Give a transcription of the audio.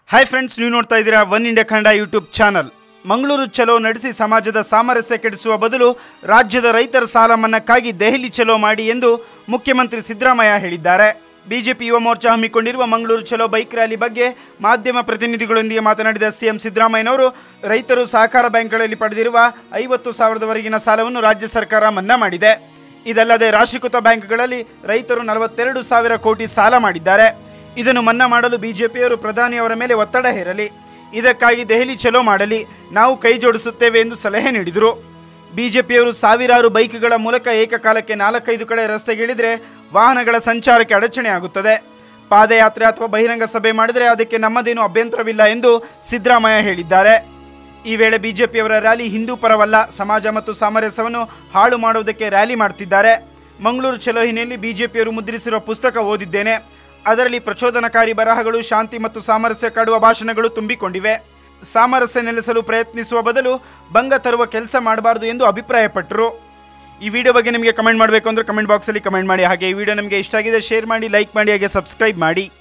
hi friends ನೀವು ನೋಡ್ತಾ ಇದ್ದೀರಾ One India Kannada YouTube channel Mangaluru ಚಲೋ ನಡೆಸಿ ಸಮಾಜದ ಸಾಮರಸ್ಯ ಕೆಡಿಸುವ ಬದಲು ರಾಜ್ಯದ ರೈತರ ಸಾಲ ಮನ್ನಾಕ್ಕಾಗಿ ದೆಹಲಿ ಚಲೋ ಮಾಡಿ ಎಂದು ಮುಖ್ಯಮಂತ್ರಿ ಸಿದ್ದರಾಮಯ್ಯ ಹೇಳಿದ್ದಾರೆ ಬಿಜೆಪಿ ಯುವ ಮೋರ್ಚಾ ಹಮ್ಮಿಕೊಂಡಿರುವ ಮಂಗಳೂರು ಚಲೋ ಬೈಕ್ ರ್ಯಾಲಿ ಬಗ್ಗೆ ಮಾಧ್ಯಮ ಪ್ರತಿನಿಧಿಗಳೊಂದಿಗೆ ಮಾತನಾಡಿದ ಸಿಎಂ ಸಿದ್ದರಾಮಯ್ಯನವರು ರೈತರು ಸಹಕಾರ ಬ್ಯಾಂಕ್ಗಳಲ್ಲಿ ಪಡೆದಿರುವ ಐವತ್ತು ಸಾವಿರದವರೆಗಿನ ಸಾಲವನ್ನು ರಾಜ್ಯ ಸರ್ಕಾರ ಮನ್ನಾ ಮಾಡಿದೆ ಇದಲ್ಲದೆ ರಾಷ್ಟ್ರೀಕೃತ ಬ್ಯಾಂಕ್ಗಳಲ್ಲಿ ರೈತರು ನಲವತ್ತೆರಡು ಸಾವಿರ ಕೋಟಿ ಸಾಲ ಮಾಡಿದ್ದಾರೆ ಇದನ್ನು ಮನ್ನಾ ಮಾಡಲು ಬಿಜೆಪಿಯವರು ಪ್ರಧಾನಿಯವರ ಮೇಲೆ ಒತ್ತಡ ಹೇರಲಿ ಇದಕ್ಕಾಗಿ ದೆಹಲಿ ಚಲೋ ಮಾಡಲಿ ನಾವು ಕೈ ಜೋಡಿಸುತ್ತೇವೆ ಎಂದು ಸಲಹೆ ನೀಡಿದರು ಬಿಜೆಪಿಯವರು ಸಾವಿರಾರು ಬೈಕ್ಗಳ ಮೂಲಕ ಏಕಕಾಲಕ್ಕೆ ನಾಲ್ಕೈದು ಕಡೆ ರಸ್ತೆಗಿಳಿದ್ರೆ ವಾಹನಗಳ ಸಂಚಾರಕ್ಕೆ ಅಡಚಣೆ ಆಗುತ್ತದೆ ಪಾದಯಾತ್ರೆ ಅಥವಾ ಬಹಿರಂಗ ಸಭೆ ಮಾಡಿದರೆ ಅದಕ್ಕೆ ನಮ್ಮದೇನು ಅಭ್ಯಂತರವಿಲ್ಲ ಎಂದು ಸಿದ್ದರಾಮಯ್ಯ ಹೇಳಿದ್ದಾರೆ ಈ ವೇಳೆ ಬಿಜೆಪಿಯವರ ರ್ಯಾಲಿ ಹಿಂದೂ ಪರವಲ್ಲ ಸಮಾಜ ಮತ್ತು ಸಾಮರಸ್ಯವನ್ನು ಹಾಳು ಮಾಡುವುದಕ್ಕೆ ರ್ಯಾಲಿ ಮಾಡ್ತಿದ್ದಾರೆ ಮಂಗಳೂರು ಚಲೋ ಹಿನ್ನೆಲೆಯಲ್ಲಿ ಬಿಜೆಪಿಯವರು ಮುದ್ರಿಸಿರುವ ಪುಸ್ತಕ ಓದಿದ್ದೇನೆ ಅದರಲ್ಲಿ ಪ್ರಚೋದನಕಾರಿ ಬರಹಗಳು ಶಾಂತಿ ಮತ್ತು ಸಾಮರಸ್ಯ ಕಾಡುವ ಭಾಷಣಗಳು ತುಂಬಿಕೊಂಡಿವೆ ಸಾಮರಸ್ಯ ನೆಲೆಸಲು ಪ್ರಯತ್ನಿಸುವ ಬದಲು ಭಂಗ ತರುವ ಕೆಲಸ ಮಾಡಬಾರದು ಎಂದು ಅಭಿಪ್ರಾಯಪಟ್ಟರು ಈ ವಿಡಿಯೋ ಬಗ್ಗೆ ನಿಮಗೆ ಕಮೆಂಟ್ ಮಾಡಬೇಕು ಅಂದರೆ ಕಮೆಂಟ್ ಬಾಕ್ಸಲ್ಲಿ ಕಮೆಂಟ್ ಮಾಡಿ ಹಾಗೆ ಈ ವಿಡಿಯೋ ನಿಮಗೆ ಇಷ್ಟ ಆಗಿದೆ ಶೇರ್ ಮಾಡಿ ಲೈಕ್ ಮಾಡಿ ಹಾಗೆ ಸಬ್ಸ್ಕ್ರೈಬ್ ಮಾಡಿ